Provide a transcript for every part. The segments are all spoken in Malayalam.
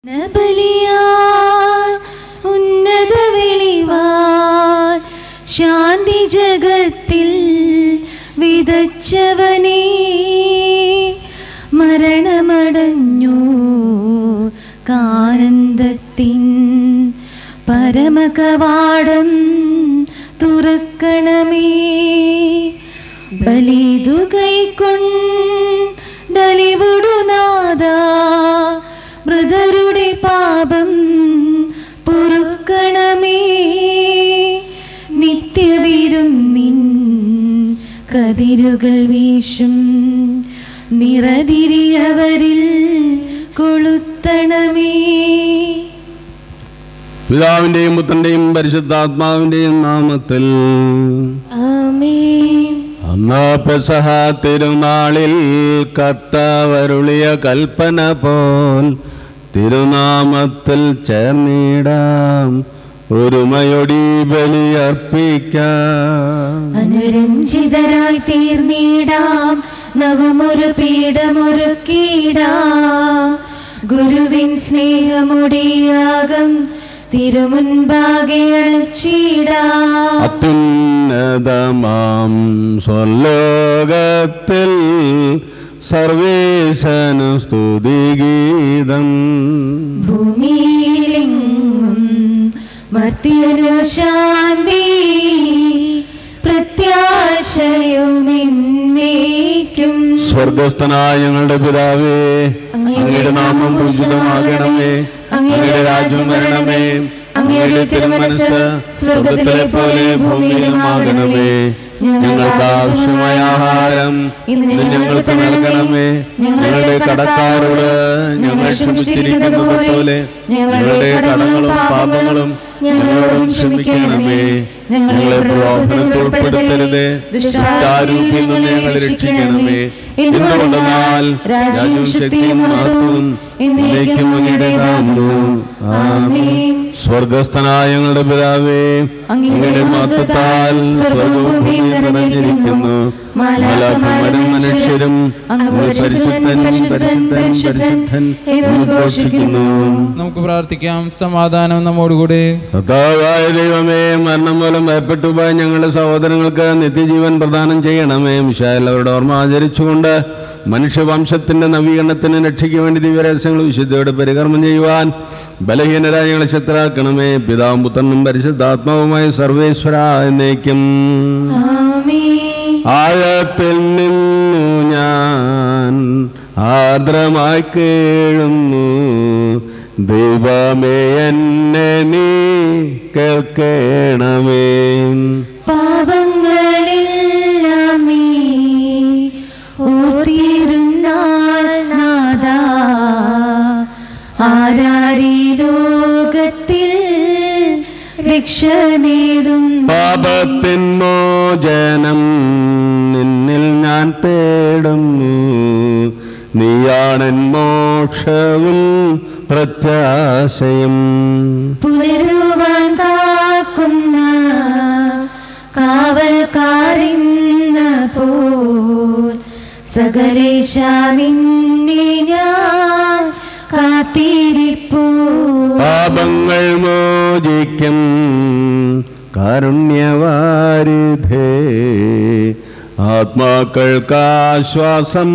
ബലിയാൽ ഉന്നത വെളിവാൽ ശാന്തി ജഗത്തിൽ വിതച്ചവനേ മരണമടഞ്ഞു കാനന്ദത്തിൻ പരമകവാടം തുറക്കണമേ ബലിതു കൈക്കൊണ്ടലിവുടുനാഥ മൃതരുടെ പാപം പൊറുക്കണമേ നിത്യവിരും നിൻ കതിരുകൾ വീശും നിറതിരിയവരിൽ കൊളുത്തണമേ പിതാവിന്റെയും പുത്രന്റെയും പരിശുദ്ധാത്മാവിന്റെയും നാമത്തിൽ ആമേൻ അന്നാ പെസഹ തിരുനാളിൽ കത്തവരുളിയ കൽപ്പന പോൽ തിരുനാമത്തിൽ ചേർന്നിടാം ഒരുമയൊടി ബലിയർപ്പിക്കാം അനുരഞ്ജിതരായി തീർന്നിടാം നവമൊരു പീഠമൊരുക്കിടാം ഗുരുവിൻ സ്നേഹമുടിയാകം തിരുമുൻപാകെ അണച്ചിടാം അത്യുന്നതമാം സ്വലോകത്തിൽ സർവേശനു സ്തുതിഗീതം ഭൂമിയിലെങ്ങും മർത്യനു ശാന്തി പ്രത്യാശയുമെന്നേക്കും സ്വർഗസ്ഥനായ ഞങ്ങളുടെ പിതാവേ അങ്ങയുടെ നാമം പൂജിതമാകണമേ അങ്ങയുടെ രാജ്യം വരണമേ അങ്ങയുടെ തിരുമനസ് സ്വർഗത്തിലെ പോലെ ഭൂമിയിലും ആകണമേ ഞങ്ങൾക്ക് ആവശ്യമായ ആഹാരം ഇന്ന് ഞങ്ങൾക്ക് നൽകണമേ ഞങ്ങളുടെ കടക്കാരോട് ഞങ്ങൾ ക്ഷമിച്ചിരിക്കുന്നത് പോലെ ഞങ്ങളുടെ കടങ്ങളും പാപങ്ങളും ഞങ്ങളോടും ക്ഷമിക്കണമേ ഞങ്ങളെ പ്രലോഭനത്തിൽ ഉൾപ്പെടുത്തരുതേ ദുഷ്ടാരൂപിൽ നിന്ന് ഞങ്ങളെ രക്ഷിക്കണമേ എന്തുകൊണ്ടെന്നാൽ രാജ്യവും ശക്തിയും മഹത്വവും എന്നേക്കും അങ്ങയുടേതാകുന്നു ആമേൻ സ്വർഗസ്ഥനായ ഞങ്ങളുടെ പിതാവേ അങ്ങയുടെ മഹത്വത്താൽ സ്വർഗവും ഭൂമിയും നിറഞ്ഞിരിക്കുന്നു മാലാഖമാരും മനുഷ്യരും അങ്ങ് പരിശുദ്ധൻ പരിശുദ്ധൻ പരിശുദ്ധൻ എന്ന് ഘോഷിക്കുന്നു നമുക്ക് പ്രാർത്ഥിക്കാം സമാധാനം നമ്മോടുകൂടെ കർത്താവായ ദൈവമേ മരണം മൂലം ഭയപ്പെട്ടു പോയ ഞങ്ങളുടെ സഹോദരങ്ങൾക്ക് നിത്യജീവൻ പ്രദാനം ചെയ്യണമേ വിശാൽ അവരുടെ ഓർമ്മ ആചരിച്ചുകൊണ്ട് മനുഷ്യവംശത്തിന്റെ നവീകരണത്തിന് രക്ഷയ്ക്ക് വേണ്ടി ദിവ്യരഹസ്യങ്ങൾ വിശുദ്ധിയോടെ പരികർമ്മം ചെയ്യുവാൻ ബലഹീനരായ ഞങ്ങളെ ശത്രാക്കണമേ പിതാവും പുത്രനും പരിശുദ്ധാത്മാവുമായ സർവേശ്വര എന്നേക്കും ആമേൻ ആഴത്തിൽ നിന്നു ഞാൻ ആർദ്രമായി കേഴുന്നു ദൈവമേ എന്നെ നീ കേൾക്കണമേ പാപങ്ങളെല്ലാം നീ ഓർത്തിരുന്നാൽ നാദാ ആരാരി ലോകത്തിൽ രക്ഷ നേടും പാപത്തിൻ മോചനം നിന്നിൽ ഞാൻ തേടുന്നു നീയാണൻ മോക്ഷവും പ്രത്യാശയും പുലരുവാൻ കാക്കുന്ന കാവൽക്കാരിന്ന പോൽ സകലേശ നിന്നെ ഞാൻ കാത്തിരിപ്പൂ പാപങ്ങൾ മോചിക്കും കാരുണ്യവാരിധേ ആത്മാക്കൾക്കാശ്വാസം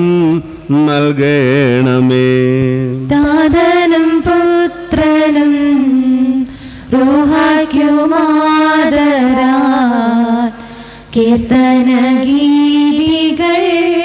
നൽകണമേ ദാതനും പുത്രനും റോഹായ്ക്കുമാതരാ കീർത്തന ഗീതികൾ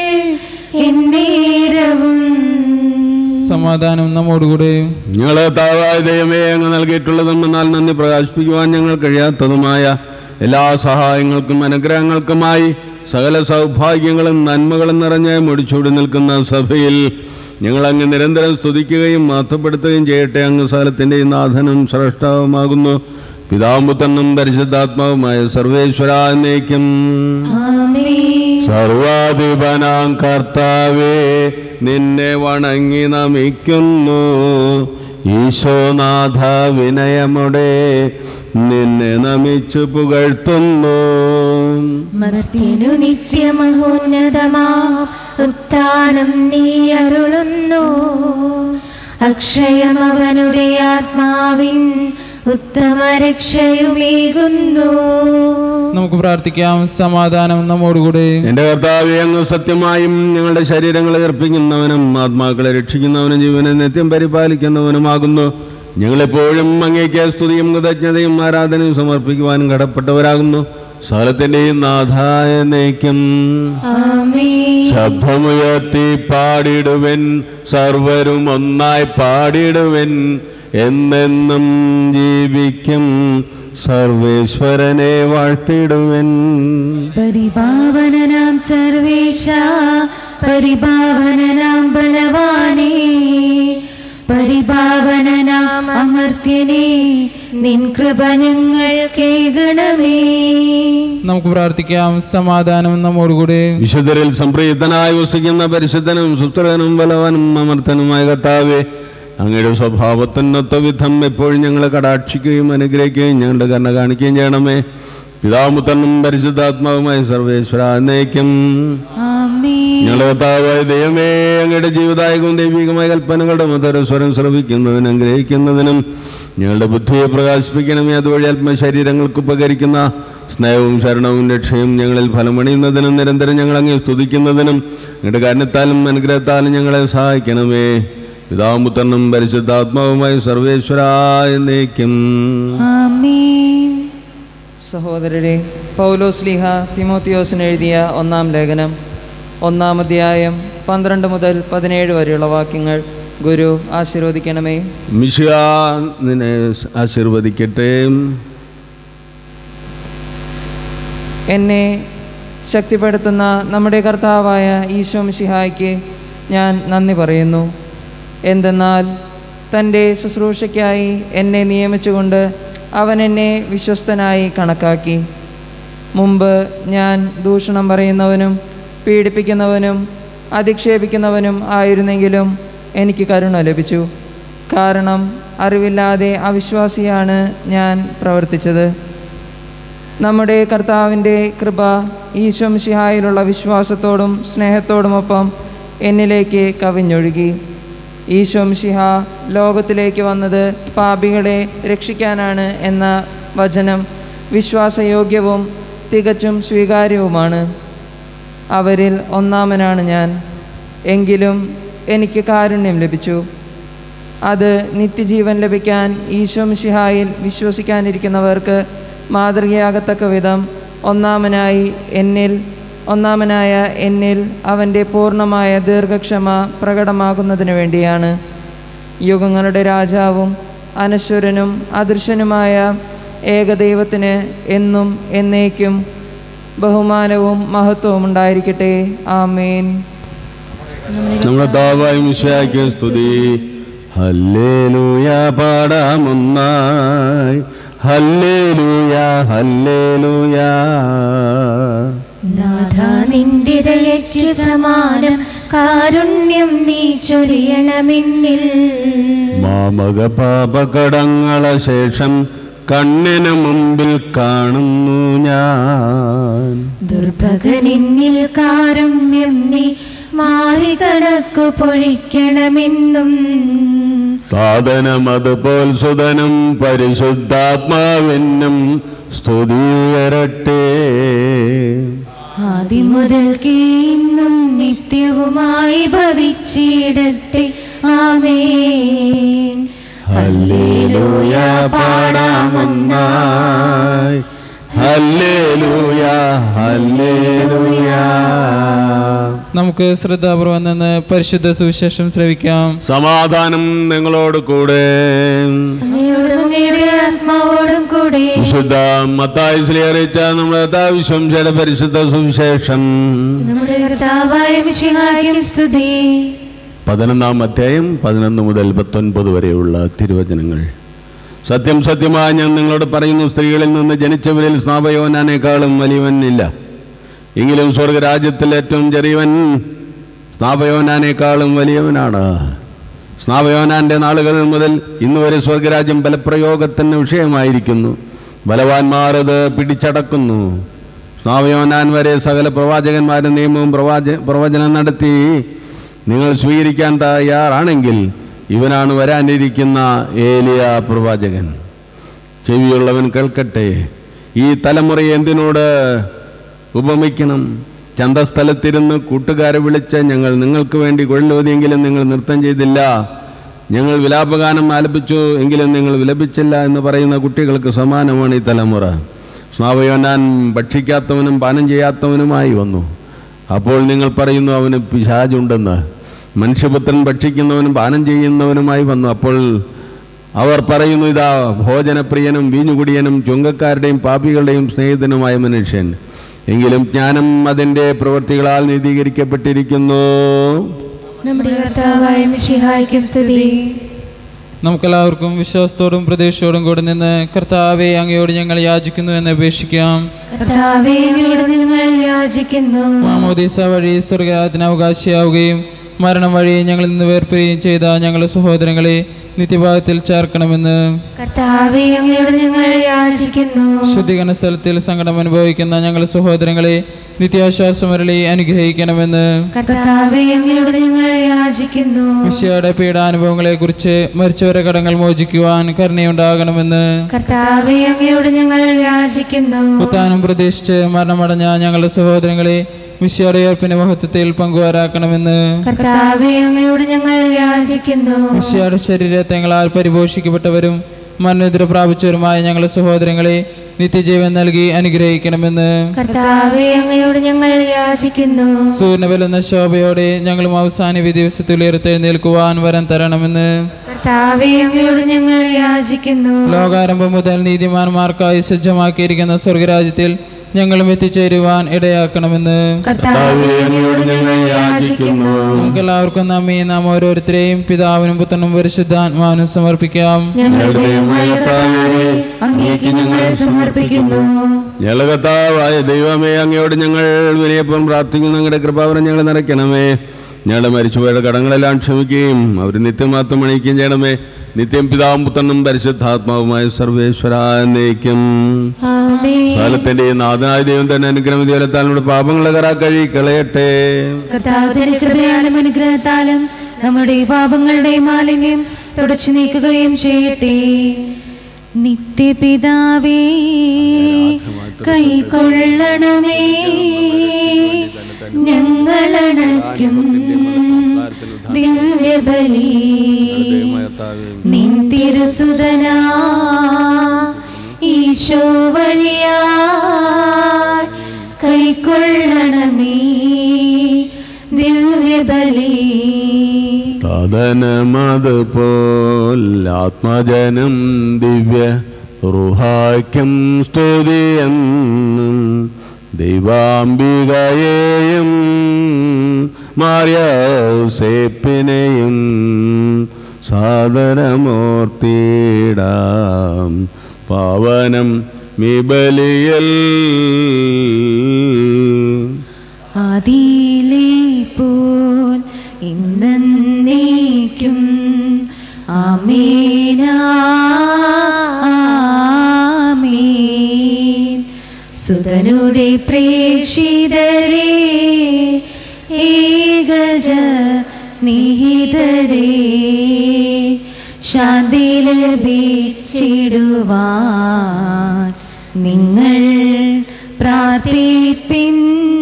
എന്നേരവും സമാധാനം നമ്മോടുകൂടെ ഞങ്ങളെ താവായ ദൈവമേ അങ്ങ് നൽകിയിട്ടുള്ളതും എന്നാൽ നന്ദി പ്രകാശിപ്പിക്കുവാൻ ഞങ്ങൾ കഴിയാത്തതുമായ എല്ലാ സഹായങ്ങൾക്കും അനുഗ്രഹങ്ങൾക്കുമായി സകല സൗഭാഗ്യങ്ങളും നന്മകളും നിറഞ്ഞ് മുടിച്ചൂടി നിൽക്കുന്ന സഭയിൽ ഞങ്ങൾ അങ്ങ് നിരന്തരം സ്തുതിക്കുകയും മാത്തപ്പെടുത്തുകയും ചെയ്യട്ടെ അങ്ങ് സകലത്തിൻ്റെയും നാഥനും ശ്രേഷ്ഠവുമാകുന്നു പിതാവും പുത്രനും പരിശുദ്ധാത്മാവുമായ സർവേശ്വര എന്നേക്കും ആമേൻ സർവാധിപനാം കർത്താവേ നിന്നെ വണങ്ങി നമിക്കുന്നു ഈശോനാഥ വിനയമുടെ നിന്നെ നമിച്ചു പുകഴ്ത്തുന്നു മർത്യനു നിത്യമഹോന്നതമാം ഉത്ഥാനം നീ അരുളുന്നു അക്ഷയം അവനുടെ ആത്മാവിൻ ഉത്തമ രക്ഷയുമേകുന്നു നമുക്ക് പ്രാർത്ഥിക്കാം സമാധാനം നമ്മോടുകൂടെ എന്റെ കർത്താവെ അങ്ങ് സത്യമായും ഞങ്ങളുടെ ശരീരങ്ങളെ അർപ്പിക്കുന്നവനും ആത്മാക്കളെ രക്ഷിക്കുന്നവനും ജീവനെ നിത്യം പരിപാലിക്കുന്നവനുമാകുന്നു ഞങ്ങളെപ്പോഴും അങ്ങേക്ക് സ്തുതിയും കൃതജ്ഞതയും ആരാധനയും സമർപ്പിക്കുവാനും കടപ്പെട്ടവരാകുന്നു സകലത്തിന്റെയും നാഥായ നയിക്കും ആമേൻ ശബ്ദമുയർത്തി പാടിടുവൻ സർവരും ഒന്നായി പാടിടുവൻ എന്നെന്നും ജീവിക്കും സർവേശ്വരനെ വാഴ്ത്തിടുവൻ പരിപാവനനാം സർവേശ പരിപാവനനാം ബലവാനേ പരിപാവനനാം അമർത്യനേ നിൻ കൃപ ഞങ്ങൾ കേകണമേ നമുക്ക് പ്രാർത്ഥിക്കാം സമാധാനം നമ്മോടുകൂടെ വിശുദ്ധരിൽ സംപ്രീതനായി വസിക്കുന്ന പരിശുദ്ധനും സുത്രനും ബലവാനും അമർത്തനുമായ കർത്താവെ അങ്ങയുടെ സ്വഭാവത്തിനൊത്ത വിധം എപ്പോഴും ഞങ്ങളെ കടാക്ഷിക്കുകയും അനുഗ്രഹിക്കുകയും ഞങ്ങളുടെ കരുണ കാണിക്കുകയും ചെയ്യണമേ പിതാമുത്തനും പരിശുദ്ധാത്മാവുമായ സർവേശ്വര നയിക്കും ആമേൻ ഞങ്ങളുടെ കർത്താവായ ദൈവമേ അങ്ങയുടെ ജീവിതായകവും ദൈവികമായ കൽപ്പനകളുടെ മധുര സ്വരം ശ്രവിക്കുന്നതിനും അനുഗ്രഹിക്കുന്നതിനും ഞങ്ങളുടെ ബുദ്ധിയെ പ്രകാശിപ്പിക്കണമേ അതുവഴി ആത്മശരീരങ്ങൾക്ക് ഉപകരിക്കുന്ന സ്നേഹവും ശരണവും രക്ഷയും ഞങ്ങളിൽ ഫലമണിയുന്നതിനും നിരന്തരം ഞങ്ങൾ അങ്ങേ സ്തുതിക്കുന്നതിനും ഞങ്ങളുടെ കാരണത്താലും അനുഗ്രഹത്താലും ഞങ്ങളെ സഹായിക്കണമേ പിതാമുത്തനും പരിശുദ്ധാത്മാവുമായി സർവേശ്വരായ നയിക്കും ആമേൻ സഹോദരരെ പൗലോസ് ലീഹ തിമോത്തിയോസിന് എഴുതിയ ഒന്നാം ലേഖനം ഒന്നാം അധ്യായം പന്ത്രണ്ട് മുതൽ പതിനേഴ് വരെയുള്ള വാക്യങ്ങൾ ഗുരു ആശീർവദിക്കണമേ മിശിഹ നിന്നെ ആശീർവദിക്കട്ടെ എന്നെ ശക്തിപ്പെടുത്തുന്ന നമ്മുടെ കർത്താവായ ഈശോ മിശിഹായ്ക്ക് ഞാൻ നന്ദി പറയുന്നു എന്തെന്നാൽ തൻ്റെ ശുശ്രൂഷയ്ക്കായി എന്നെ നിയമിച്ചുകൊണ്ട് അവൻ എന്നെ വിശ്വസ്തനായി കണക്കാക്കി മുമ്പ് ഞാൻ ദൂഷണം പറയുന്നവനും പീഡിപ്പിക്കുന്നവനും അധിക്ഷേപിക്കുന്നവനും ആയിരുന്നെങ്കിലും എനിക്ക് കരുണ ലഭിച്ചു കാരണം അറിവില്ലാതെ അവിശ്വാസിയാണ് ഞാൻ പ്രവർത്തിച്ചത് നമ്മുടെ കർത്താവിൻ്റെ കൃപ ഈശ്വംശിഹായിലുള്ള വിശ്വാസത്തോടും സ്നേഹത്തോടുമൊപ്പം എന്നിലേക്ക് കവിഞ്ഞൊഴുകി ഈശ്വംശിഹ ലോകത്തിലേക്ക് വന്നത് പാപികളെ രക്ഷിക്കാനാണ് എന്ന വചനം വിശ്വാസയോഗ്യവും തികച്ചും സ്വീകാര്യവുമാണ് അവരിൽ ഒന്നാമനാണ് ഞാൻ എങ്കിലും എനിക്ക് കാരുണ്യം ലഭിച്ചു അത് നിത്യജീവൻ ലഭിക്കാൻ ഈശോമിഷിഹായിൽ വിശ്വസിക്കാനിരിക്കുന്നവർക്ക് മാതൃകയാകത്തക്ക വിധം ഒന്നാമനായി എന്നിൽ ഒന്നാമനായ എന്നിൽ അവൻ്റെ പൂർണ്ണമായ ദീർഘക്ഷമ പ്രകടമാകുന്നതിന് വേണ്ടിയാണ് യുഗങ്ങളുടെ രാജാവും അനശ്വരനും അദൃശ്യനുമായ ഏകദൈവത്തിന് എന്നും എന്നേക്കും ബഹുമാനവും മഹത്വവും ഉണ്ടായിരിക്കട്ടെ ആമേൻ നമ്മുടെ താവായി മിശിഹായ്ക്ക് സ്തുതി ഹല്ലേലൂയ പാടാമൊന്നായി ഹല്ലേലൂയ ഹല്ലേലൂയ നാഥ നിന്റെ ദയയ്ക്ക് സമാനം കാരുണ്യം നീ ചൊരിയണമെന്നിൽ മാമക പാപകടങ്ങളെ ശേഷം കണ്ണിന് മുമ്പിൽ കാണുന്നു ഞാൻ ദുർഭകനിന്നിൽ കാരുണ്യം നീ മാറി കണക്കു പൊഴിക്കണമെന്നും താതനം അതുപോൽ സുതനും പരിശുദ്ധാത്മാവിനും സ്തുതിയുയരട്ടെ ആദ്യം മുതൽക്കേ ഇന്നും നിത്യവുമായി ഭവിച്ചിടട്ടെ ആമേൻ ഹല്ലേലൂയ പാടാമൊന്നായി ഹല്ലേലൂയ ഹല്ലേലൂയ നമുക്ക് ശ്രദ്ധാപൂർവം നിന്ന് പരിശുദ്ധ സുവിശേഷം ശ്രവിക്കാം സമാധാനം നിങ്ങളോട് കൂടെ അങ്ങയോടും അങ്ങയുടെ ആത്മാവോടും കൂടെ വിശുദ്ധ മത്തായി അറിയിച്ച നമ്മുടെ വിശ്വംശയുടെ പരിശുദ്ധ സുവിശേഷം നമ്മുടെ കർത്താവായ മിശിഹായ്ക്കും സ്തുതി പതിനൊന്നാം അധ്യായം പതിനൊന്ന് മുതൽ പത്തൊൻപത് വരെയുള്ള തിരുവചനങ്ങൾ സത്യം സത്യമായി ഞാൻ നിങ്ങളോട് പറയുന്നു സ്ത്രീകളിൽ നിന്ന് ജനിച്ചവരിൽ സ്നാപയോനാനേക്കാളും വലിയവൻ ഇല്ല എങ്കിലും സ്വർഗരാജ്യത്തിൽ ഏറ്റവും ചെറിയവൻ സ്നാപയോനാനേക്കാളും വലിയവനാണ് സ്നാപയോനാന്റെ നാളുകൾ മുതൽ ഇന്ന് വരെ സ്വർഗരാജ്യം ബലപ്രയോഗത്തിന് വിഷയമായിരിക്കുന്നു ബലവാന്മാർ അത് പിടിച്ചടക്കുന്നു സ്നാപയോനാൻ വരെ സകല പ്രവാചകന്മാരും നിയമവും പ്രവാച പ്രവചനം നടത്തി നിങ്ങൾ സ്വീകരിക്കാൻ തയ്യാറാണെങ്കിൽ ഇവനാണ് വരാനിരിക്കുന്ന ഏലിയ പ്രവാചകൻ ചെവിയുള്ളവൻ കേൾക്കട്ടെ ഈ തലമുറയെ എന്തിനോട് ഉപമിക്കണം ചന്തസ്ഥലത്തിരുന്ന് കൂട്ടുകാരെ വിളിച്ച് ഞങ്ങൾ നിങ്ങൾക്ക് വേണ്ടി കൊള്ളോതിയെങ്കിലും നിങ്ങൾ നൃത്തം ചെയ്തില്ല ഞങ്ങൾ വിലാപഗാനം ആലപിച്ചു എങ്കിലും നിങ്ങൾ വിലപിച്ചില്ല എന്ന് പറയുന്ന കുട്ടികൾക്ക് സമാനമാണ് ഈ തലമുറ സ്നാവയോനാൻ ഭക്ഷിക്കാത്തവനും പാനം ചെയ്യാത്തവനുമായി വന്നു അപ്പോൾ നിങ്ങൾ പറയുന്നു അവന് പിശാചുണ്ടെന്ന് മനുഷ്യപുത്രൻ ഭക്ഷിക്കുന്നവനും പാനം ചെയ്യുന്നവനുമായി വന്നു അപ്പോൾ അവർ പറയുന്നു ഇതാ ഭോജനപ്രിയനും വീഞ്ഞുകുടിയനും ചുങ്കക്കാരുടെയും പാപികളുടെയും സ്നേഹിതനുമായ മനുഷ്യൻ എങ്കിലും ജ്ഞാനം അതിൻ്റെ പ്രവൃത്തികളാൽ നീതീകരിക്കപ്പെട്ടിരിക്കുന്നു നമ്മുടെ കർത്താവായ മിശിഹായ്ക്ക് സ്തുതി നമുക്കെല്ലാവർക്കും വിശ്വാസത്തോടും പ്രതീക്ഷയോടും കൂടെ നിന്ന് കർത്താവെ അങ്ങയോട് ഞങ്ങൾ യാചിക്കുന്നു എന്ന് അപേക്ഷിക്കാം കർത്താവേ അങ്ങയോട് നിങ്ങൾ യാചിക്കുന്നു മാമോദീസ വഴി സ്വർഗരാജന് അവകാശിയാവുകയും മരണം വഴി ഞങ്ങളിൽ നിന്ന് വേർപിരിയുകയും ചെയ്ത ഞങ്ങളുടെ സഹോദരങ്ങളെ നിത്യഭാഗത്തിൽ ചേർക്കണമെന്ന് കർത്താവേ അങ്ങയോട് ഞങ്ങൾ യാചിക്കുന്നു ശുദ്ധീകരണ സ്ഥലത്തിൽ സങ്കടം അനുഭവിക്കുന്ന ഞങ്ങളുടെ സഹോദരങ്ങളെ നിത്യാശ്വാസമരളി അനുഗ്രഹിക്കണമെന്ന് കർത്താവേ അങ്ങയോട് ഞങ്ങൾ യാചിക്കുന്നു മിശിയുടെ പീഡാനുഭവങ്ങളെ കുറിച്ച് മരിച്ചവരെ കടങ്ങൾ മോചിക്കുവാൻ കരുണയുണ്ടാകണമെന്ന് കർത്താവേ അങ്ങയോട് ഞങ്ങൾ യാചിക്കുന്നു ഉത്താനം പ്രതീക്ഷിച്ച് മരണമടഞ്ഞ ഞങ്ങളുടെ സഹോദരങ്ങളെ മിശിയുടെ ഉയർപ്പിന്റെ മഹത്വത്തിൽ പങ്കുവരാക്കണമെന്ന് കർത്താവേ അങ്ങയോട് ഞങ്ങൾ യാചിക്കുന്നു മിശിയുടെ ശരീരത്തെങ്ങളാൽ പരിപോഷിക്കപ്പെട്ടവരും മരണനിദ്ര പ്രാപിച്ചവരുമായ ഞങ്ങളുടെ സഹോദരങ്ങളെ നിത്യജീവൻ നൽകി അനുഗ്രഹിക്കണമെന്ന് കർത്താവേ അങ്ങയോട് ഞങ്ങൾ യാചിക്കുന്നു സൂര്യനെ വെല്ലുന്ന ശോഭയോടെ ഞങ്ങളും അവസാന വിധി ദിവസത്തിൽ ഉയർത്തെഴുന്നേൽക്കുവാൻ വരം തരണമെന്ന് കർത്താവേ അങ്ങയോട് ഞങ്ങൾ യാചിക്കുന്നു ലോകാരംഭം മുതൽ നീതിമാന്മാർക്കായി സജ്ജമാക്കിയിരിക്കുന്ന സ്വർഗരാജ്യത്തിൽ ഞങ്ങളും എത്തിച്ചേരുവാൻ ഇടയാക്കണമെന്ന് കർത്താവേ അങ്ങയോട് ഞങ്ങൾ യാചിക്കുന്നു നമുക്കെല്ലാവർക്കും നമ്മെ നാം ഓരോരുത്തരെയും പിതാവിനും പുത്രനും പരിശുദ്ധാത്മാവിനും സമർപ്പിക്കാം ഞങ്ങളുടെ ദൈവമായ കർത്താവേ അങ്ങേക്ക് ഞങ്ങൾ സമർപ്പിക്കുന്നു ഞങ്ങളുടെ കർത്താവായ ദൈവമേ അങ്ങയോട് ഞങ്ങൾ വിനയപ്പം പ്രാർത്ഥിക്കുന്നു ഞങ്ങളുടെ കൃപാവരം ഞങ്ങൾ നിറയ്ക്കണമേ ഞങ്ങളുടെ മരിച്ചുപോയുടെ കടങ്ങളെല്ലാം ക്ഷമിക്കുകയും അവർ നിത്യമാത്രം അണിയിക്കുകയും ചെയ്യണമേ നിത്യം പിതാവും പുത്രനും പരിശുദ്ധാത്മാവുമായ സർവേശ്വരാനേക്കും ആമേൻ കാലത്തിന്റെ നാഥനായ ദൈവം തന്നെ അനുഗ്രഹം ദൈവത്താൽ നമ്മുടെ പാപങ്ങളെ കറാ കഴി കളയട്ടെ കർത്താവിന്റെ കൃപയാലും അനുഗ്രഹത്താലും നമ്മുടെ പാപങ്ങളുടെ മാലിന്യം തുടച്ചു നീക്കുകയും ചെയ്യട്ടെ നിത്യപിതാവേ കൈക്കൊള്ളണമേ ഞങ്ങളണയ്ക്കും ദിവ്യബലി നിൻ തിരുസുതനാ ഈശോ വഴിയാ കൈക്കൊള്ളണമേ ദിവ്യബലി തദനമത് പോൽ ആത്മജനം ദിവ്യ റുഹാക്യം സ്തുതിയെന്നും ദൈവാംബികയെയും മാര്യസേപ്പിനെയും സാദരമൂർത്തിയിടാം പാവനം മിബലിയൽ ആദിയിലെ പോൽ ഇന്നേക്കും ആമേൻ സുതനുടെ പ്രേക്ഷിതരെ ഏകജ സ്നേഹിതരെ ശാന്തി ലഭിച്ചിടുവാൻ നിങ്ങൾ പ്രാർത്ഥിപ്പിൻ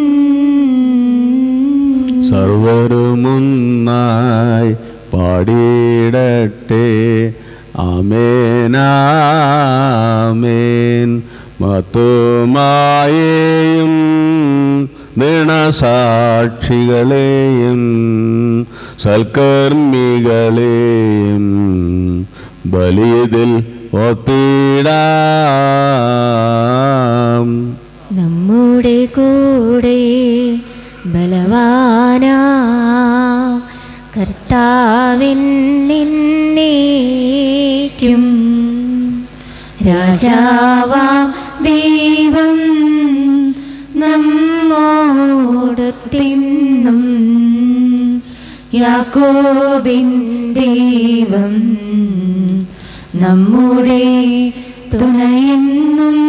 സർവരുമൊന്നായി പാടിയിടട്ടെ ആമേനാമേൻ മത്തുമായേയും നിണസാക്ഷികളെയും സൽക്കർമ്മികളെയും ബലിയതിൽ ഒത്തിടാം നമ്മുടെ കൂടെ ബലവാനാ കർത്താവിൻ നിന്നേക്കും രാജാവാം ദൈവം നമ്മോടൊത്തിന്നും യാക്കോബിൻ ദൈവം നമ്മുടെ തുണയെന്നും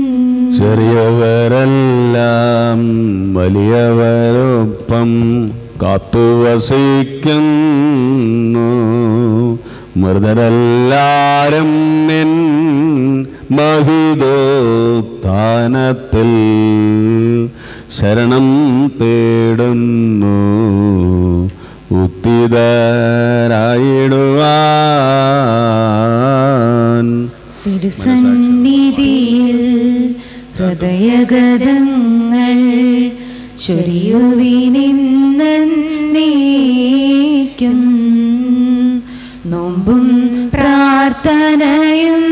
ചെറിയവരെല്ലാം വലിയവരൊപ്പം കാത്തുവസിക്കുന്നു മൃതരെല്ലാരും നിൻ മഹിതോത്ഥാനത്തിൽ ശരണം തേടുന്നു ഉത്തിതരായിടുവാൻ തിരുസന്നിധിയിൽ ഹൃദയഗതങ്ങൾ ചൊരിയുവിനിന്നേക്കും നോമ്പും പ്രാർത്ഥനയും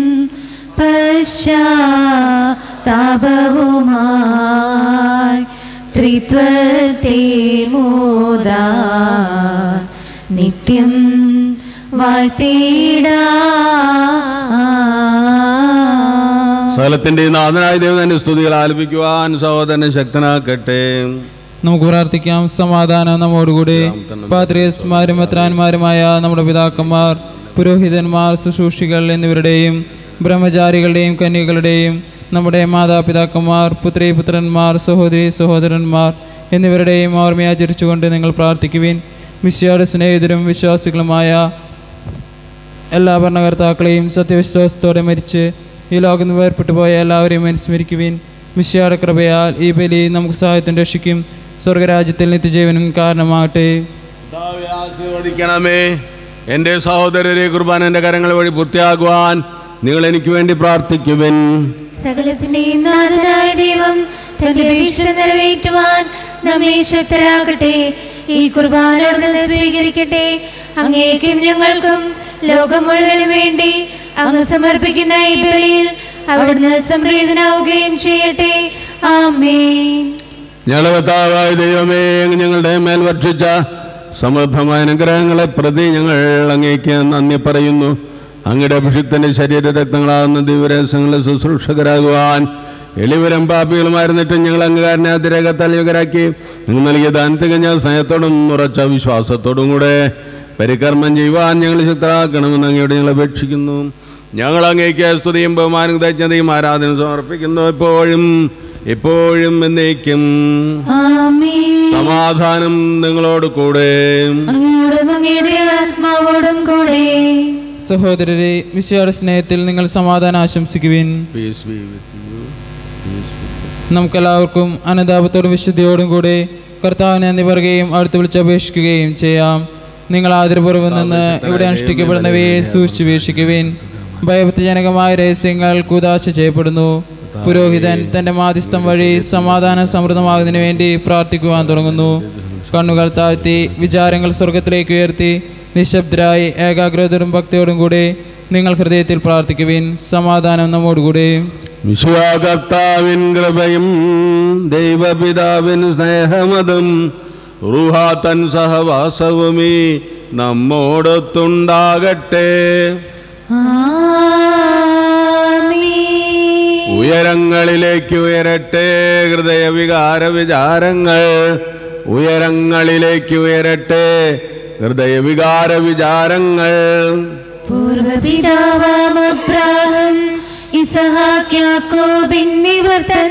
പശ്ചാത്താപവുമായി ത്രിത്വത്തെ മോദാ നിത്യം വാഴ്ത്തിടാ സകലത്തിന്റെ നാഥനായ ദൈവം തന്നെ സ്തുതികൾ ആലപിക്കുവാൻ സഹോദരനെ ശക്തനാക്കട്ടെ നമുക്ക് പ്രാർത്ഥിക്കാം സമാധാനം നമ്മോടുകൂടി പാത്രിയസ്മാരും മെത്രാന്മാരുമായ നമ്മുടെ പിതാക്കന്മാർ പുരോഹിതന്മാർ ശുശ്രൂഷികൾ എന്നിവരുടെയും ബ്രഹ്മചാരികളുടെയും കന്യകളുടെയും നമ്മുടെ മാതാപിതാക്കന്മാർ പുത്രി പുത്രന്മാർ സഹോദരി സഹോദരന്മാർ എന്നിവരുടെയും ഓർമ്മയാചരിച്ചുകൊണ്ട് നിങ്ങൾ പ്രാർത്ഥിക്കുവിൻ മിശ്യാട് സ്നേഹിതരും വിശ്വാസികളുമായ എല്ലാ ഭരണകർത്താക്കളെയും സത്യവിശ്വാസത്തോടെ മരിച്ച് ഈ ലോകം നിന്ന് വേർപെട്ടു പോയ എല്ലാവരെയും അനുസ്മരിക്കുവിൻ മിശ്യാട കൃപയാൽ ഈ ബലി നമുക്ക് സഹായത്തിന് രക്ഷിക്കും സ്വർഗരാജ്യത്തിൽ നിത്യജീവനും കാരണമാകട്ടെ കർത്താവേ, ആശീർവദിക്കണമേ എൻ്റെ സഹോദരരെ കുർബാനന്റെ കരങ്ങൾ വഴി പൂർത്തിയാകുവാൻ നിങ്ങൾ എനിക്ക് വേണ്ടി പ്രാർത്ഥിക്കുവിൻ സകലത്തിന്റെയും നാഥനായ ദൈവം തന്റെ ഭീഷ നിറവേറ്റുവാൻ നമ്മെ ശക്തരാകട്ടെ ഈ കുർബാനോട് സ്വീകരിക്കട്ടെ അങ്ങേക്കും ഞങ്ങൾക്കും ലോകം മുഴുവനും വേണ്ടി അങ്ങ് സമർപ്പിക്കുന്ന ഈ ബലിയിൽ അവിടുന്ന് സംപ്രീതനാവുകയും ചെയ്യട്ടെ ആമേൻ ഞങ്ങളുടെ കർത്താവായ ദൈവമേ അങ്ങ് ഞങ്ങളുടെ മേൽ വർഷിച്ച സമൃദ്ധമായ അനുഗ്രഹങ്ങളെ പ്രതി ഞങ്ങൾ അങ്ങേക്ക് നന്ദി പറയുന്നു അങ്ങയുടെ അഭിഷിക്തന്റെ ശരീര രക്തങ്ങളാകുന്ന ദിവരസങ്ങളെ ശുശ്രൂഷകരാകുവാൻ എളിവരം പാപ്പികളുമായിരുന്നിട്ടും ഞങ്ങൾ അംഗീകാരനെ അതിരകത്താൽ യുഗരാക്കി നിങ്ങൾ നൽകിയ ദാനത്തികഞ്ഞ സ്നേഹത്തോടും ഉറച്ച വിശ്വാസത്തോടും കൂടെ പരികർമ്മം ചെയ്യുവാൻ ഞങ്ങൾ ശക്തരാക്കണമെന്ന് അങ്ങയോട് ഞങ്ങൾ അപേക്ഷിക്കുന്നു ഞങ്ങൾ അങ്ങേക്ക് സ്തുതിയും ബഹുമാനം തജ്ഞതയും ആരാധന സമർപ്പിക്കുന്നു എപ്പോഴും എപ്പോഴും എന്നേക്കും ആമേൻ സമാധാനം നിങ്ങളോട് കൂടെ അങ്ങയോടും അങ്ങയുടെ ആത്മാവോടും കൂടെ സഹോദരരെ മിശ്യാട സ്നേഹത്തിൽ നിങ്ങൾ സമാധാനം ആശംസിക്കുവിൻ Peace be with you. നമുക്കെല്ലാവർക്കും അനുതാപത്തോടും വിശുദ്ധിയോടും കൂടെ കർത്താവിനെ നന്ദി പറയുകയും അടുത്ത് വിളിച്ചപേക്ഷിക്കുകയും ചെയ്യാം നിങ്ങൾ ആദരപൂർവ്വം നിന്ന് ഇവിടെ അനുഷ്ഠിക്കപ്പെടുന്നവയെ സൂക്ഷിച്ചു വീക്ഷിക്കുവിൻ ഭയഭക്തിജനകമായ രഹസ്യങ്ങൾ കുതാശ ചെയ്യപ്പെടുന്നു പുരോഹിതൻ തന്റെ മാധ്യസ്ഥം വഴി സമാധാന സമൃദ്ധമാകുന്നതിന് വേണ്ടി പ്രാർത്ഥിക്കുവാൻ തുടങ്ങുന്നു കണ്ണുകൾ താഴ്ത്തി വിചാരങ്ങൾ സ്വർഗത്തിലേക്ക് ഉയർത്തി നിശബ്ദരായി ഏകാഗ്രതയോടും ഭക്തിയോടും കൂടെ നിങ്ങൾ ഹൃദയത്തിൽ പ്രാർത്ഥിക്കുവിൻ സമാധാനം നമ്മോടുകൂടെ വിശ്വാകർത്താവിൻ കൃപയും ദൈവപിതാവിൻ സ്നേഹമതും റുഹാത്തൻ സഹവാസവുമീ നമ്മോടൊത്തുണ്ടാകട്ടെ ആമേൻ ഉയരങ്ങളിലേക്ക് ഉയരട്ടെ ഹൃദയവികാര വിചാരങ്ങൾ ഉയരങ്ങളിലേക്ക് ഉയരട്ടെ ഹൃദയവികാര വിചാരങ്ങൾ പൂർവപിതാവാം അബ്രാഹം ഇസഹാക്യാക്കോബിന്നിവർ തൻ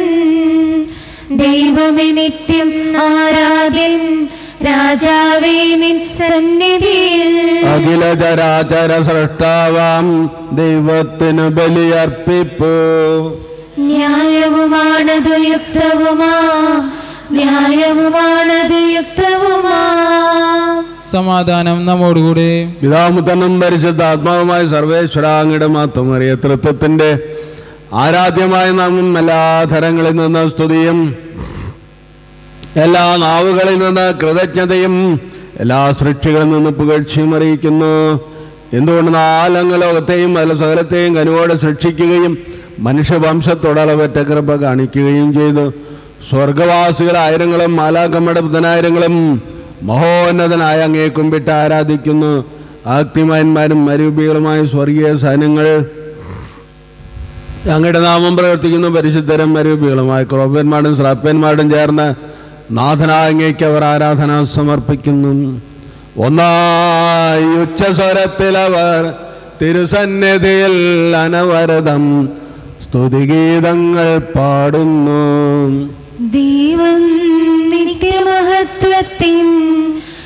ദൈവമേ നിത്യം ആരാധ്യൻ രാജാവേ നിൻ സന്നിധിയിൽ അഖില ചരാചര സൃഷ്ടാവാം ദൈവത്തിന് ബലിയർപ്പിപ്പൂ ന്യായവുമാണത് യുക്തവുമാ ന്യായവുമാണത് യുക്തവുമാ സമാധാനം നമ്മോടുകൂടെ പിതാമുത്തനും പരിശുദ്ധ ആത്മാവുമായ സർവേശ്വരാങ്ങയുടെ മാത്രമറിയ തൃത്വത്തിന്റെ ആരാധ്യമായ നാമം എല്ലാ തരങ്ങളിൽ നിന്ന് സ്തുതിയും എല്ലാ നാവുകളിൽ നിന്ന് കൃതജ്ഞതയും എല്ലാ സൃഷ്ടികളിൽ നിന്ന് പുകഴ്ചയും അറിയിക്കുന്നു എന്തുകൊണ്ട് നാലങ്ങ് ലോകത്തെയും അല്ല സകലത്തെയും കനുവോടെ സൃഷ്ടിക്കുകയും മനുഷ്യവംശത്തോടളവറ്റ കൃപ കാണിക്കുകയും ചെയ്തു സ്വർഗവാസികൾ ആയിരങ്ങളും മാലാക്കമ്മയുടെ ബുധനായിരങ്ങളും മഹോന്നതനായ അങ്ങേ കുമ്പിട്ട് ആരാധിക്കുന്നു ആക്തിമാന്മാരും മരൂപികളുമായ സ്വർഗീയ സൈന്യങ്ങൾ അങ്ങയുടെ നാമം പ്രവർത്തിക്കുന്നു പരിശുദ്ധരും മരൂപികളുമായ ക്രോപ്പന്മാരും ശ്രാപ്പന്മാരും ചേർന്ന് നാഥനായ അങ്ങേക്ക് അവർ ആരാധന സമർപ്പിക്കുന്നു ഒന്നായി ഉച്ചസ്വരത്തിൽ അവർ തിരുസന്നിധിയിൽ അനവരതം സ്തുതിഗീതങ്ങൾ പാടുന്നു ദൈവം നിത്യമഹത്വത്തിൻ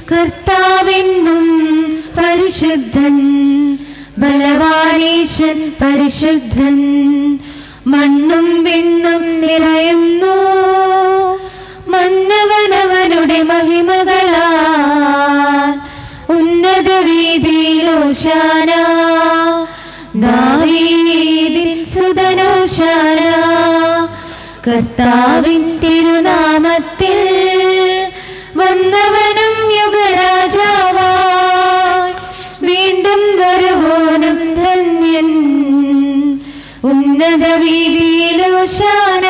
കർത്താവെന്നും പരിശുദ്ധൻ ബലവാനീശൻ പരിശുദ്ധൻ മണ്ണും വിണ്ണും നിറയുന്നു മന്നവനവനുടെ മഹിമകളാൽ ഉന്നത വീതിയിലോശാന ദാവീദിൻ സുതനോശാന കർത്താവിൻ തിരുനാമത്തിൽ വന്നവനും യുഗരാജാവായി വീണ്ടും വരുവോനും ധന്യൻ ഉന്നത വീതിയിലോശാന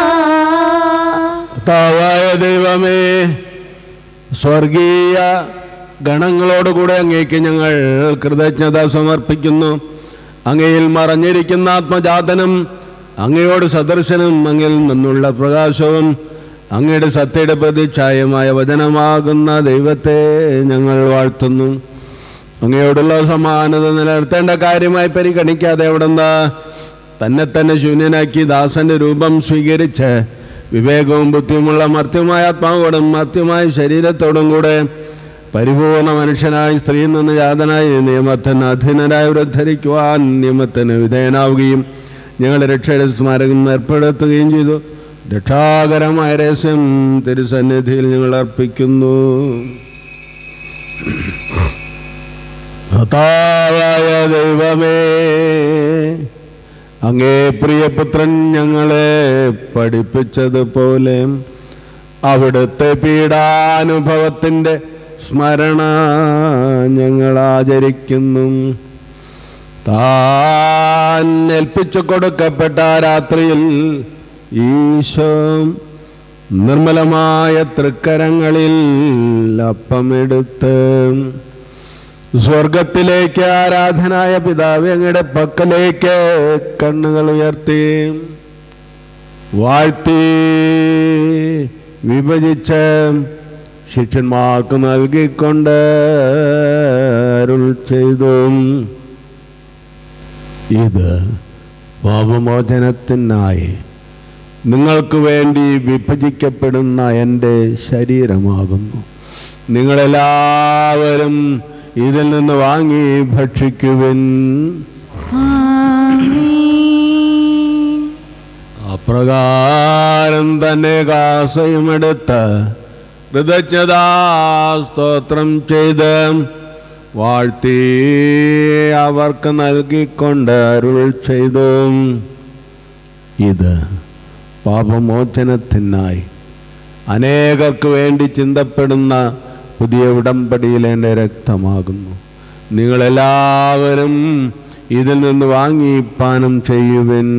കർത്താവായ ദൈവമേ സ്വർഗീയ ഗണങ്ങളോടുകൂടെ അങ്ങേക്ക് ഞങ്ങൾ കൃതജ്ഞത സമർപ്പിക്കുന്നു അങ്ങയിൽ മറഞ്ഞിരിക്കുന്ന ആത്മജാതനും അങ്ങയോട് സദർശനം അങ്ങിൽ നിന്നുള്ള പ്രകാശവും അങ്ങയുടെ സത്യയുടെ പ്രതിച്ഛായമായ വചനമാകുന്ന ദൈവത്തെ ഞങ്ങൾ വാഴ്ത്തുന്നു അങ്ങയോടുള്ള സമാനത നിലനിർത്തേണ്ട കാര്യമായി പരിഗണിക്കാതെ അവിടുന്ന് തന്നെ തന്നെ ശൂന്യനാക്കി ദാസന്റെ രൂപം സ്വീകരിച്ച് വിവേകവും ബുദ്ധിയുമുള്ള മർത്യമായ ആത്മാവോടും മർത്യമായ ശരീരത്തോടും കൂടെ പരിപൂർണ മനുഷ്യനായി സ്ത്രീയിൽ നിന്ന് ജാതനായി നിയമത്തിന് അധീനരായി ഉദ്ധരിക്കുവാൻ നിയമത്തിന് വിധേയനാവുകയും ഞങ്ങളുടെ രക്ഷയുടെ സ്മാരകം ഏർപ്പെടുത്തുകയും ചെയ്തു രക്ഷാകരമായ രഹസ്യം തിരുസന്നിധിയിൽ ഞങ്ങൾ അർപ്പിക്കുന്നു കർത്താവായ ദൈവമേ അങ്ങേ പ്രിയപുത്രൻ ഞങ്ങളെ പഠിപ്പിച്ചതുപോലെ അവിടുത്തെ പീഡാനുഭവത്തിൻ്റെ സ്മരണ ഞങ്ങൾ ആചരിക്കുന്നു താൻ ഏൽപ്പിച്ചു കൊടുക്കപ്പെട്ട ആ രാത്രിയിൽ ഈശോ നിർമ്മലമായ തൃക്കരങ്ങളിൽ അപ്പമെടുത്ത് സ്വർഗത്തിലേക്ക് ആരാധനായ പിതാവ് അങ്ങയുടെ പക്കലേക്ക് കണ്ണുകൾ ഉയർത്തി വാഴ്ത്തി വിഭജിച്ച് ശിഷ്യന്മാർക്ക് നൽകിക്കൊണ്ട് അരുൾ ചെയ്തു ഇത് പാപമോചനത്തിനായി നിങ്ങൾക്ക് വേണ്ടി വിഭജിക്കപ്പെടുന്ന എൻ്റെ ശരീരമാകുന്നു നിങ്ങളെല്ലാവരും ഇതിൽ നിന്ന് വാങ്ങി ഭക്ഷിക്കുവിൻ ആമേൻ അപ്രകാരം തന്നെ കാസയുമെടുത്ത് കൃതജ്ഞതാ സ്തോത്രം ചെയ്ത് വാഴ്ത്തി അവർക്ക് നൽകിക്കൊണ്ട് അരുൾ ചെയ്തു ഇത് പാപമോചനത്തിനായി അനേകർക്ക് വേണ്ടി ചിന്തപ്പെടുന്ന പുതിയ ഉടമ്പടിയിലെ എൻ്റെ രക്തമാകുന്നു നിങ്ങളെല്ലാവരും ഇതിൽ നിന്ന് വാങ്ങി പാനം ചെയ്യുവിൻ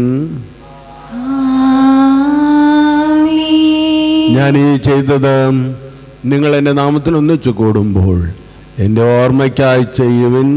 ആമേൻ ഞാൻ ഈ ചെയ്തത് നിങ്ങൾ എൻ്റെ നാമത്തിൽ ഒന്നിച്ചു കൂടുമ്പോൾ എൻ്റെ ഓർമ്മയ്ക്കായി ചെയ്യുവിൻ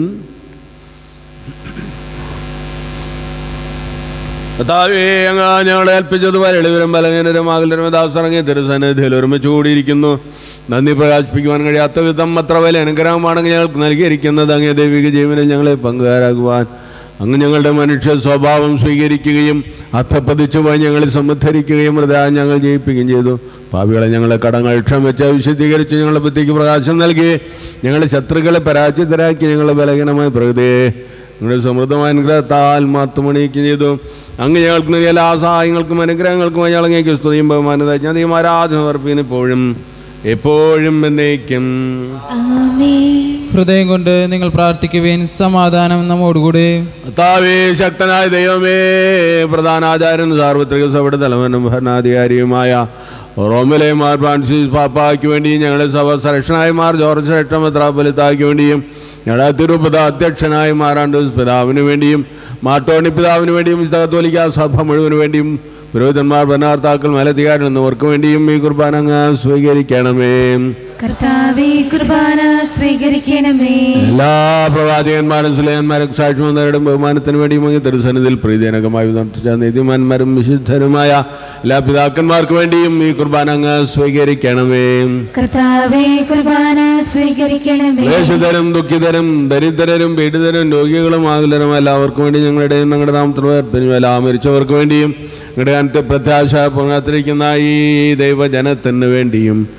കർത്താവേ അങ്ങ് ഞങ്ങളെ ഏൽപ്പിച്ചതുപോലെ എളിവരും ബലഹീനരും അകലരും ദാസറങ്ങി തിരുസന്നിധിയിൽ ഒരുമിച്ച് കൂടിയിരിക്കുന്നു നന്ദി പ്രകാശിപ്പിക്കുവാൻ കഴിയാത്ത വിധം അത്ര വലിയ അനുഗ്രഹമാണെങ്കിൽ ഞങ്ങൾക്ക് നൽകിയിരിക്കുന്നത് അങ്ങേ ദൈവിക ജീവനിൽ ഞങ്ങളെ പങ്കുകാരാകുവാൻ അങ്ങ് ഞങ്ങളുടെ മനുഷ്യ സ്വഭാവം സ്വീകരിക്കുകയും അർത്ഥപ്പതിച്ചു പോയി ഞങ്ങളെ സമുദ്ധരിക്കുകയും ഹൃദയം ഞങ്ങൾ ജയിപ്പിക്കുകയും ചെയ്തു പാപികളെ ഞങ്ങളെ കടങ്ങൾ ക്ഷമിച്ച് വിശുദ്ധീകരിച്ച് ഞങ്ങളുടെ ബുദ്ധിക്ക് പ്രകാശം നൽകി ഞങ്ങളുടെ ശത്രുക്കളെ പരാജിതരാക്കി ഞങ്ങളുടെ ബലഹീനമായ പ്രകൃതിയെ നിങ്ങളുടെ സമൃദ്ധമായ അനുഗ്രഹത്താൽ മാത്തുമണിയിക്കുകയും ചെയ്തു അങ്ങ് ഞങ്ങൾക്ക് നൽകിയ എല്ലാ സഹായങ്ങൾക്കും അനുഗ്രഹങ്ങൾക്കും അയാൾ അങ്ങേക്ക് സ്തുതിയും ബഹുമാനത ഞാൻ ആരാധന സമർപ്പിക്കുന്നു ഇപ്പോഴും എപ്പോഴും എന്നേക്കും ആമേൻ ഹൃദയം കൊണ്ട് നിങ്ങൾ പ്രാർത്ഥിക്കുവേൻ സമാധാനം നമ്മോടുകൂടെ കർത്താവേ ശക്തനായ ദൈവമേ പ്രധാനാചാര്യൻ സാർവത്രിക സഭയുടെ തലവനും ഭരണാധികാരിയുമായ റോമിലെ മാർ ഫ്രാൻസിസ് പാപ്പായ്ക്ക് വേണ്ടിയും ഞങ്ങളുടെ സഭ സെലക്ഷനായ മാർ ജോർജ് രക്ഷമത്രാപലിത്തായ്ക്ക് വേണ്ടിയും ഞങ്ങളുടെ തിരുപത അധ്യക്ഷനായ മാറാണ്ടൂസ് പിതാവിന് വേണ്ടിയും മാട്ടോണി പിതാവിന് വേണ്ടിയും കത്തോലിക്ക സഭ മുഴുവന് വേണ്ടിയും പുരോഹിതന്മാർ ഭരണാർത്ഥാക്കൾ മേലധികാരൻ എന്നിവർക്ക് വേണ്ടിയും ഈ കുർബാന അങ്ങ് സ്വീകരിക്കണമേ കർത്താവേ കുർബാന സ്വീകരിക്കണമേ എല്ലാ പ്രവാചകന്മാരും സുലയന്മാരും സാക്ഷിമന്മാരുടെയും ബഹുമാനത്തിന് വേണ്ടിയും അങ്ങ് തിരുസന്നിധിയിൽ പ്രീതിജനകമായി നടത്തിച്ച നീതിമാന്മാരും വിശുദ്ധരുമായ എല്ലാ പിതാക്കന്മാർക്ക് വേണ്ടിയും ഈ കുർബാന അങ്ങ് സ്വീകരിക്കണമേ കർത്താവേ കുർബാന സ്വീകരിക്കണമേ ക്ലേശിതരും ദുഃഖിതരും ദരിദ്രരും പീഡിതരും രോഗികളും ആകുലരും എല്ലാവർക്കും വേണ്ടി ഞങ്ങളുടെ ഞങ്ങളുടെ നാമത്തിൽ എല്ലാ മരിച്ചവർക്ക് വേണ്ടിയും ഞങ്ങളുടെ അനത്തെ പ്രത്യാശ പുറത്തിരിക്കുന്ന ഈ ദൈവജനത്തിന് വേണ്ടിയും